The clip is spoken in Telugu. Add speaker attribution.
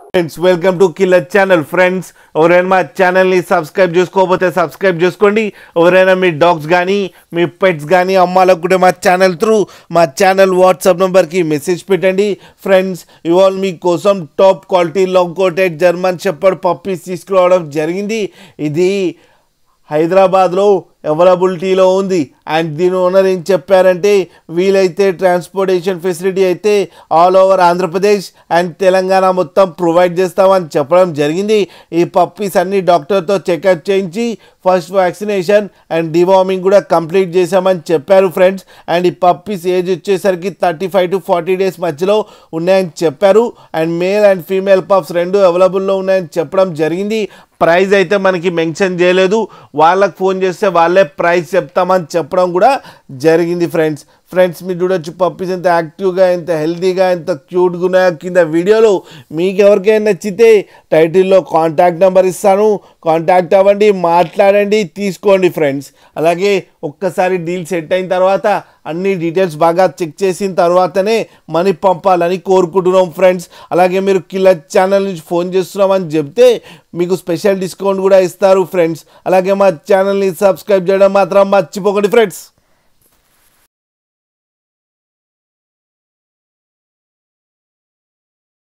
Speaker 1: friends welcome to killer channel friends ఎవరైనా మా ఛానల్ని సబ్స్క్రైబ్ చేసుకోకపోతే సబ్స్క్రైబ్ చేసుకోండి ఎవరైనా మీ డాగ్స్ కానీ మీ పెట్స్ కానీ అమ్మాలకు కూడా మా ఛానల్ త్రూ మా ఛానల్ వాట్సాప్ నెంబర్కి మెసేజ్ పెట్టండి ఫ్రెండ్స్ ఇవాళ మీకోసం top quality long coated German shepherd puppies తీసుకురావడం జరిగింది ఇది హైదరాబాద్లో అవైలబిలిటీలో ఉంది అండ్ దీని ఓనర్ ఏం చెప్పారంటే వీలైతే ట్రాన్స్పోర్టేషన్ ఫెసిలిటీ అయితే all over Andhra Pradesh and Telangana మొత్తం ప్రొవైడ్ చేస్తామని చెప్పడం జరిగింది ఈ పప్పీస్ అన్ని డాక్టర్తో చెకప్ చేయించి ఫస్ట్ వ్యాక్సినేషన్ అండ్ డివార్మింగ్ కూడా కంప్లీట్ చేశామని చెప్పారు ఫ్రెండ్స్ అండ్ ఈ పప్పీస్ ఏజ్ వచ్చేసరికి thirty five to forty days మధ్యలో ఉన్నాయని చెప్పారు and male and female pups రెండు అవైలబుల్లో ఉన్నాయని చెప్పడం జరిగింది ప్రైస్ అయితే మనకి మెన్షన్ చేయలేదు వాళ్ళకి ఫోన్ చేస్తే వాళ్ళే ప్రైస్ చెప్తామని చెప్పడం కూడా జరిగింది ఫ్రెండ్స్ ఫ్రెండ్స్ మీరు చూడొచ్చు పప్పీస్ ఎంత యాక్టివ్గా ఎంత హెల్తీగా ఎంత క్యూట్గా ఉన్నాయో కింద వీడియోలో మీకు ఎవరికైనా నచ్చితే టైటిల్లో కాంటాక్ట్ నెంబర్ ఇస్తాను కాంటాక్ట్ అవ్వండి మాట్లాడండి తీసుకోండి ఫ్రెండ్స్ అలాగే ఒక్కసారి డీల్ సెట్ అయిన తర్వాత అన్ని డీటెయిల్స్ బాగా చెక్ చేసిన తర్వాతనే మనీ పంపాలని కోరుకుంటున్నాం ఫ్రెండ్స్ అలాగే మీరు కిల్లర్ ఛానల్ నుంచి ఫోన్ చేస్తున్నామని చెప్తే మీకు స్పెషల్ డిస్కౌంట్ కూడా ఇస్తారు ఫ్రెండ్స్ అలాగే మా ఛానల్ని సబ్స్క్రైబ్ చేయడం మాత్రం మర్చిపోకండి ఫ్రెండ్స్